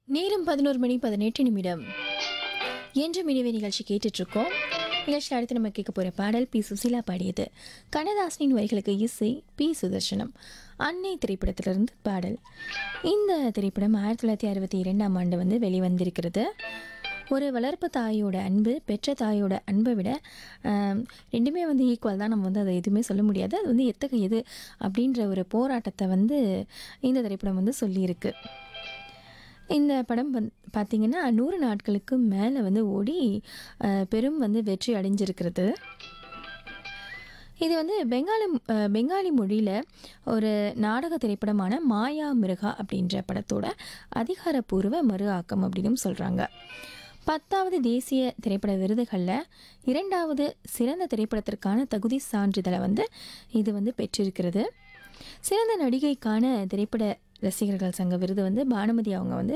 நேரம் பதினோரு மணி பதினெட்டு நிமிடம் என்று மினிவே நிகழ்ச்சி கேட்டுட்டு இருக்கோம் நிகழ்ச்சியில் அடுத்து நம்ம கேட்க போகிற பாடல் பி சுசீலா பாடியது கண்ணதாசனின் வரிகளுக்கு இசை பி சுதர்சனம் அன்னை திரைப்படத்திலிருந்து பாடல் இந்த திரைப்படம் ஆயிரத்தி தொள்ளாயிரத்தி அறுபத்தி இரண்டாம் ஆண்டு வந்து வெளிவந்திருக்கிறது ஒரு வளர்ப்பு தாயோட அன்பு பெற்ற தாயோட அன்பை விட ஆம், ரெண்டுமே வந்து ஈக்குவல் தான் நம்ம வந்து அதை எதுவுமே சொல்ல முடியாது அது வந்து எத்தகையது அப்படின்ற ஒரு போராட்டத்தை வந்து இந்த திரைப்படம் வந்து சொல்லியிருக்கு இந்த படம் வந்து பார்த்திங்கன்னா நூறு நாட்களுக்கு மேலே வந்து ஓடி அஹ், பெரும் வந்து வெற்றி அடைஞ்சிருக்கிறது இது வந்து பெங்காலி அஹ், பெங்காலி மொழியில் ஒரு நாடக திரைப்படமான மாயா மிருகா அப்படின்ற படத்தோட அதிகாரப்பூர்வ மறு ஆக்கம் அப்படின்னு சொல்கிறாங்க பத்தாவது தேசிய திரைப்பட விருதுகளில் இரண்டாவது சிறந்த திரைப்படத்திற்கான தகுதி சான்றிதழை வந்து இது வந்து பெற்றிருக்கிறது சிறந்த நடிகைக்கான திரைப்பட ரசிகர்கள் சங்க விருது வந்து பானுமதி அவங்க வந்து